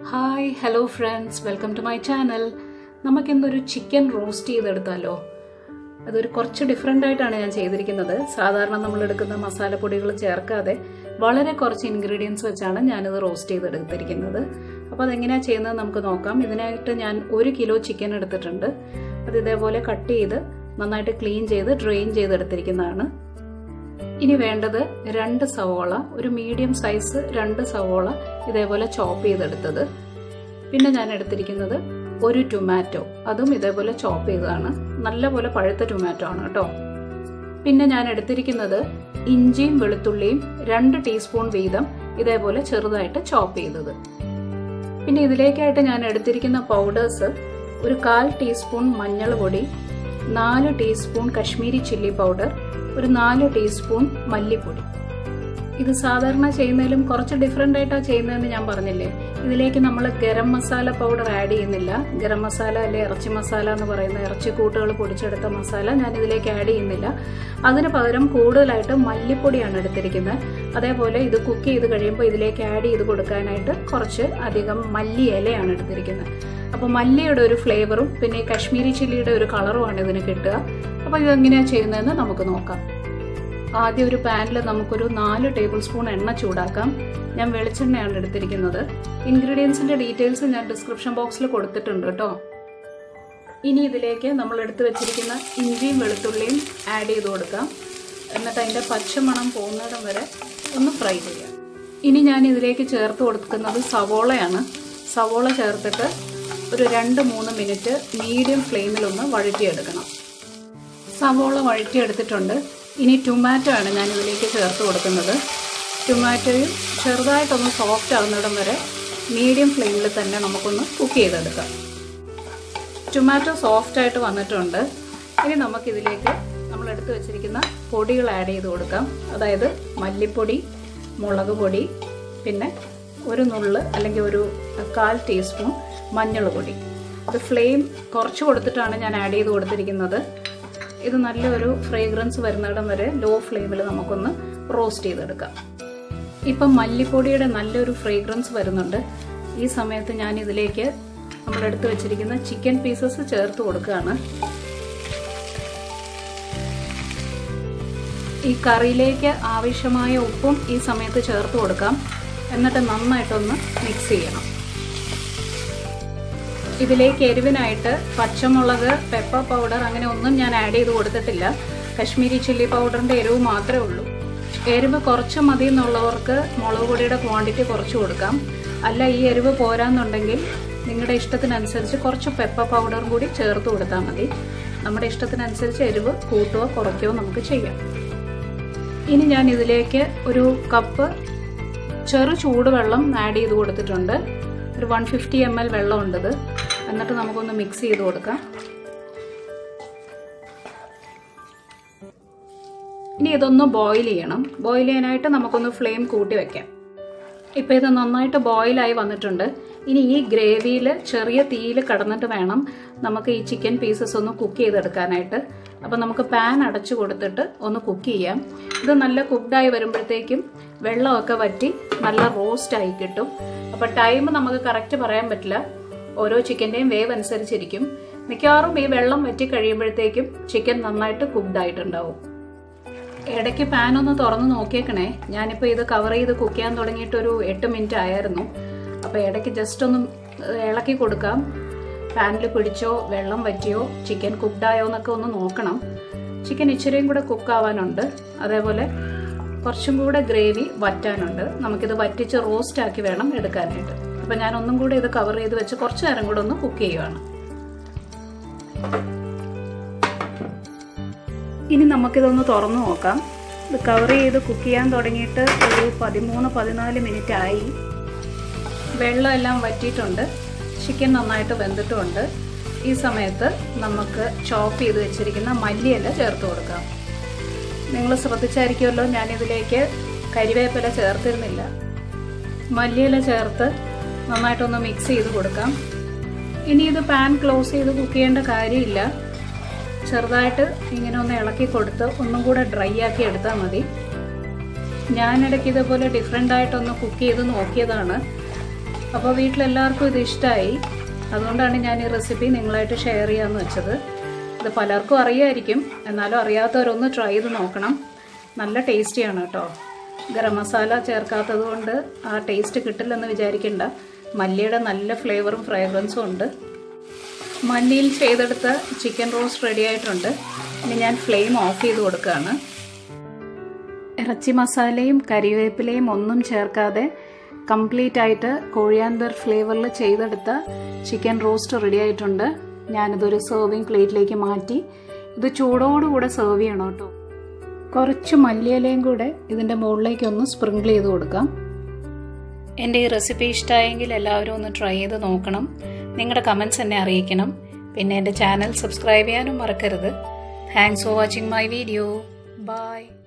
hi hello friends welcome to my channel നമുക്കിന്നൊരു chicken roast ചെയ്തെടുത്താലോ അതൊരു കുറച്ച് ഡിഫറെൻ്റ് ആയിട്ടാണ് ഞാൻ ചെയ്തിരിക്കുന്നത് സാധാരണ നമ്മൾ എടുക്കുന്ന മസാലപ്പൊടികൾ ചേർക്കാതെ വളരെ കുറച്ച് ഇൻഗ്രീഡിയൻസ് വെച്ചാണ് ഞാനിത് റോസ്റ്റ് ചെയ്തെടുത്തിരിക്കുന്നത് അപ്പോൾ അതെങ്ങനെയാണ് ചെയ്യുന്നത് നമുക്ക് നോക്കാം ഇതിനായിട്ട് ഞാൻ ഒരു കിലോ ചിക്കൻ എടുത്തിട്ടുണ്ട് അത് ഇതേപോലെ കട്ട് ചെയ്ത് നന്നായിട്ട് ക്ലീൻ ചെയ്ത് ഡ്രെയിൻ ചെയ്തെടുത്തിരിക്കുന്നതാണ് ഇനി വേണ്ടത് രണ്ട് സവോള ഒരു മീഡിയം സൈസ് രണ്ട് സവോള ഇതേപോലെ ചോപ്പ് ചെയ്തെടുത്തത് പിന്നെ ഞാൻ എടുത്തിരിക്കുന്നത് ഒരു ടൊമാറ്റോ അതും ഇതേപോലെ ചോപ്പ് ചെയ്തതാണ് നല്ലപോലെ പഴുത്ത ടൊമാറ്റോ ആണ് കേട്ടോ പിന്നെ ഞാൻ എടുത്തിരിക്കുന്നത് ഇഞ്ചിയും വെളുത്തുള്ളിയും രണ്ട് ടീസ്പൂൺ വീതം ഇതേപോലെ ചെറുതായിട്ട് ചോപ്പ് ചെയ്തത് പിന്നെ ഇതിലേക്കായിട്ട് ഞാൻ എടുത്തിരിക്കുന്ന പൗഡേഴ്സ് ഒരു കാൽ ടീസ്പൂൺ മഞ്ഞൾ പൊടി നാല് ടീസ്പൂൺ കശ്മീരി ചില്ലി പൗഡർ ഒരു നാല് ടീസ്പൂൺ മല്ലിപ്പൊടി ഇത് സാധാരണ ചെയ്യുന്നതിലും കുറച്ച് ഡിഫറെൻ്റ് ആയിട്ടാണ് ചെയ്യുന്നതെന്ന് ഞാൻ പറഞ്ഞില്ലേ ഇതിലേക്ക് നമ്മൾ ഗരം മസാല പൗഡർ ആഡ് ചെയ്യുന്നില്ല ഗരം മസാല അല്ലെ ഇറച്ചി മസാല എന്ന് പറയുന്ന ഇറച്ചി കൂട്ടുകൾ പൊടിച്ചെടുത്ത മസാല ഞാൻ ഇതിലേക്ക് ആഡ് ചെയ്യുന്നില്ല അതിന് പകരം കൂടുതലായിട്ട് മല്ലിപ്പൊടിയാണ് എടുത്തിരിക്കുന്നത് അതേപോലെ ഇത് കുക്ക് ചെയ്ത് കഴിയുമ്പോൾ ഇതിലേക്ക് ആഡ് ചെയ്ത് കൊടുക്കാനായിട്ട് കുറച്ച് അധികം മല്ലി ഇലയാണ് എടുത്തിരിക്കുന്നത് അപ്പോൾ മല്ലിയുടെ ഒരു ഫ്ലേവറും പിന്നെ ഈ കശ്മീരി ചില്ലിയുടെ ഒരു കളറുമാണ് ഇതിന് കിട്ടുക അപ്പോൾ ഇതെങ്ങനെയാണ് ചെയ്യുന്നതെന്ന് നമുക്ക് നോക്കാം ആദ്യം ഒരു പാനിൽ നമുക്കൊരു നാല് ടേബിൾ സ്പൂൺ എണ്ണ ചൂടാക്കാം ഞാൻ വെളിച്ചെണ്ണയാണ് എടുത്തിരിക്കുന്നത് ഇൻഗ്രീഡിയൻസിന്റെ ഡീറ്റെയിൽസ് ഞാൻ ഡിസ്ക്രിപ്ഷൻ ബോക്സിൽ കൊടുത്തിട്ടുണ്ട് കേട്ടോ ഇനി ഇതിലേക്ക് നമ്മൾ എടുത്തു വെച്ചിരിക്കുന്ന ഇഞ്ചിയും വെളുത്തുള്ളിയും ആഡ് ചെയ്ത് കൊടുക്കാം എന്നിട്ട് അതിൻ്റെ പച്ചമണം പോകുന്നിടം വരെ ഒന്ന് ഫ്രൈ ചെയ്യാം ഇനി ഞാൻ ഇതിലേക്ക് ചേർത്ത് കൊടുക്കുന്നത് സവോളയാണ് സവോള ചേർത്തിട്ട് ഒരു രണ്ട് മൂന്ന് മിനിറ്റ് മീഡിയം ഫ്ലെയിമിലൊന്ന് വഴറ്റിയെടുക്കണം സവോള വഴറ്റിയെടുത്തിട്ടുണ്ട് ഇനി ടൊമാറ്റോ ആണ് ഞാൻ ഇതിലേക്ക് ചേർത്ത് കൊടുക്കുന്നത് ടൊമാറ്റോയും ചെറുതായിട്ടൊന്ന് സോഫ്റ്റ് ആകുന്നിടം വരെ മീഡിയം ഫ്ലെയിമിൽ തന്നെ നമുക്കൊന്ന് കുക്ക് ചെയ്തെടുക്കാം ടൊമാറ്റോ സോഫ്റ്റ് ആയിട്ട് വന്നിട്ടുണ്ട് ഇനി നമുക്കിതിലേക്ക് നമ്മൾ എടുത്തു വെച്ചിരിക്കുന്ന പൊടികൾ ആഡ് ചെയ്ത് കൊടുക്കാം അതായത് മല്ലിപ്പൊടി മുളക് പൊടി പിന്നെ ഒരു നുള്ള് അല്ലെങ്കിൽ ഒരു കാൽ ടീസ്പൂൺ മഞ്ഞൾ പൊടി ഇത് ഫ്ലെയിം കുറച്ച് കൊടുത്തിട്ടാണ് ഞാൻ ആഡ് ചെയ്ത് കൊടുത്തിരിക്കുന്നത് ഇത് നല്ലൊരു ഫ്രേഗ്രൻസ് വരുന്നിടം വരെ ലോ ഫ്ലെയിമിൽ നമുക്കൊന്ന് റോസ്റ്റ് ചെയ്തെടുക്കാം ഇപ്പം മല്ലിപ്പൊടിയുടെ നല്ലൊരു ഫ്രേഗ്രൻസ് വരുന്നുണ്ട് ഈ സമയത്ത് ഞാൻ ഇതിലേക്ക് നമ്മൾ എടുത്തു വെച്ചിരിക്കുന്ന ചിക്കൻ പീസസ് ചേർത്ത് കൊടുക്കുകയാണ് ഈ കറിയിലേക്ക് ആവശ്യമായ ഉപ്പും ഈ സമയത്ത് ചേർത്ത് കൊടുക്കാം എന്നിട്ട് നന്നായിട്ടൊന്ന് മിക്സ് ചെയ്യണം ഇതിലേക്ക് എരിവിനായിട്ട് പച്ചമുളക് പെപ്പർ പൗഡർ അങ്ങനെ ഒന്നും ഞാൻ ആഡ് ചെയ്ത് കൊടുത്തിട്ടില്ല കശ്മീരി ചില്ലി പൗഡറിൻ്റെ എരിവ് മാത്രമേ ഉള്ളൂ എരിവ് കുറച്ച് മതി എന്നുള്ളവർക്ക് മുളക് പൊടിയുടെ ക്വാണ്ടിറ്റി കുറച്ച് കൊടുക്കാം അല്ല ഈ എരിവ് പോരാന്നുണ്ടെങ്കിൽ നിങ്ങളുടെ ഇഷ്ടത്തിനനുസരിച്ച് കുറച്ച് പെപ്പർ പൗഡറും കൂടി ചേർത്ത് കൊടുത്താൽ മതി നമ്മുടെ ഇഷ്ടത്തിനനുസരിച്ച് എരിവ് കൂട്ടുകയോ കുറയ്ക്കുകയോ നമുക്ക് ചെയ്യാം ഇനി ഞാൻ ഇതിലേക്ക് ഒരു കപ്പ് ചെറു ചൂടുവെള്ളം ആഡ് ചെയ്ത് കൊടുത്തിട്ടുണ്ട് ഒരു വൺ ഫിഫ്റ്റി എം എൽ വെള്ളമുണ്ടത് എന്നിട്ട് നമുക്കൊന്ന് മിക്സ് ചെയ്ത് കൊടുക്കാം ഇനി ഇതൊന്ന് ബോയിൽ ചെയ്യണം ബോയിൽ ചെയ്യാനായിട്ട് നമുക്കൊന്ന് ഫ്ലെയിം കൂട്ടി വെക്കാം ഇപ്പോൾ ഇത് നന്നായിട്ട് ബോയിലായി വന്നിട്ടുണ്ട് ഇനി ഈ ഗ്രേവിയിൽ ചെറിയ തീയിൽ കടന്നിട്ട് വേണം നമുക്ക് ഈ ചിക്കൻ പീസസ് ഒന്ന് കുക്ക് ചെയ്തെടുക്കാനായിട്ട് അപ്പോൾ നമുക്ക് പാൻ അടച്ചു കൊടുത്തിട്ട് ഒന്ന് കുക്ക് ചെയ്യാം ഇത് നല്ല കുക്ക്ഡായി വരുമ്പോഴത്തേക്കും വെള്ളമൊക്കെ വറ്റി നല്ല റോസ്റ്റ് ആയി കിട്ടും അപ്പോൾ ടൈം നമുക്ക് കറക്റ്റ് പറയാൻ പറ്റില്ല ഓരോ ചിക്കൻ്റെയും വേവ് അനുസരിച്ചിരിക്കും മിക്കവാറും ഈ വെള്ളം വറ്റി കഴിയുമ്പോഴത്തേക്കും ചിക്കൻ നന്നായിട്ട് കുക്ക്ഡ് ആയിട്ടുണ്ടാവും ഇടയ്ക്ക് പാൻ ഒന്ന് തുറന്ന് നോക്കിയേക്കണേ ഞാനിപ്പോൾ ഇത് കവർ ചെയ്ത് കുക്ക് ചെയ്യാൻ തുടങ്ങിയിട്ട് ഒരു എട്ട് മിനിറ്റ് ആയിരുന്നു അപ്പോൾ ഇടയ്ക്ക് ജസ്റ്റ് ഒന്ന് ഇളക്കി കൊടുക്കാം പാനിൽ പിടിച്ചോ വെള്ളം വറ്റിയോ ചിക്കൻ കുക്ക്ഡായോ എന്നൊക്കെ ഒന്ന് നോക്കണം ചിക്കൻ ഇച്ചിരിയും കൂടെ കുക്ക് ആവാനുണ്ട് അതേപോലെ കുറച്ചും കൂടെ ഗ്രേവി വറ്റാനുണ്ട് നമുക്കിത് വറ്റിച്ച് റോസ്റ്റ് ആക്കി വേണം എടുക്കാനായിട്ട് അപ്പം ഞാൻ ഒന്നും കൂടെ ഇത് കവർ ചെയ്ത് വെച്ച് കുറച്ച് നേരം കൂടെ ഒന്ന് കുക്ക് ചെയ്യുവാണ് ഇനി നമുക്കിതൊന്ന് തുറന്നു നോക്കാം ഇത് കവർ ചെയ്ത് കുക്ക് ചെയ്യാൻ തുടങ്ങിയിട്ട് ഒരു പതിമൂന്ന് പതിനാല് മിനിറ്റ് ആയി വെള്ളം എല്ലാം വറ്റിയിട്ടുണ്ട് ചിക്കൻ നന്നായിട്ട് വെന്തിട്ടുമുണ്ട് ഈ സമയത്ത് നമുക്ക് ചോപ്പ് ചെയ്ത് വെച്ചിരിക്കുന്ന മല്ലിയില ചേർത്ത് കൊടുക്കാം നിങ്ങൾ ശ്രദ്ധിച്ചായിരിക്കുമല്ലോ ഞാനിതിലേക്ക് കരിവേപ്പില ചേർത്തിരുന്നില്ല മല്ലിയില ചേർത്ത് നന്നായിട്ടൊന്ന് മിക്സ് ചെയ്ത് കൊടുക്കാം ഇനി ഇത് പാൻ ക്ലോസ് ചെയ്ത് കുക്ക് ചെയ്യേണ്ട കാര്യമില്ല ചെറുതായിട്ട് ഇങ്ങനെ ഒന്ന് ഇളക്കി കൊടുത്ത് ഒന്നും കൂടെ ഡ്രൈ ആക്കി എടുത്താൽ മതി ഞാനിടയ്ക്ക് ഇതേപോലെ ഡിഫറെൻ്റ് ആയിട്ടൊന്ന് കുക്ക് ചെയ്ത് നോക്കിയതാണ് അപ്പോൾ വീട്ടിലെല്ലാവർക്കും ഇത് ഇഷ്ടമായി അതുകൊണ്ടാണ് ഞാൻ ഈ റെസിപ്പി നിങ്ങളായിട്ട് ഷെയർ ചെയ്യാമെന്ന് വെച്ചത് ഇത് പലർക്കും അറിയായിരിക്കും എന്നാലും അറിയാത്തവരൊന്ന് ട്രൈ ചെയ്ത് നോക്കണം നല്ല ടേസ്റ്റിയാണ് കേട്ടോ ഗരം മസാല ചേർക്കാത്തത് കൊണ്ട് ആ ടേസ്റ്റ് കിട്ടില്ലെന്ന് വിചാരിക്കണ്ട മല്ലിയുടെ നല്ല ഫ്ലേവറും ഫ്രേഗ്രൻസും ഉണ്ട് മല്ലിയിൽ ചെയ്തെടുത്ത ചിക്കൻ റോസ്റ്റ് റെഡി ആയിട്ടുണ്ട് ഇനി ഞാൻ ഫ്ലെയിം ഓഫ് ചെയ്ത് കൊടുക്കുകയാണ് ഇറച്ചി മസാലയും കരിവേപ്പിലയും ഒന്നും ചേർക്കാതെ കംപ്ലീറ്റ് ആയിട്ട് കോഴിയാന്തർ ഫ്ലേവറിൽ ചെയ്തെടുത്ത ചിക്കൻ റോസ്റ്റ് റെഡി ആയിട്ടുണ്ട് ഞാനിതൊരു സെർവിങ് പ്ലേറ്റിലേക്ക് മാറ്റി ഇത് ചൂടോടുകൂടെ സെർവ് ചെയ്യണം കേട്ടോ കുറച്ച് മല്ലിയിലയും കൂടെ ഇതിൻ്റെ മുകളിലേക്ക് ഒന്ന് സ്പ്രിങ്കിൾ ചെയ്ത് കൊടുക്കാം എൻ്റെ ഈ റെസിപ്പി ഇഷ്ടമായെങ്കിൽ എല്ലാവരും ഒന്ന് ട്രൈ ചെയ്ത് നോക്കണം നിങ്ങളുടെ കമൻസ് എന്നെ അറിയിക്കണം പിന്നെ എൻ്റെ ചാനൽ സബ്സ്ക്രൈബ് ചെയ്യാനും മറക്കരുത് thanks for watching my video by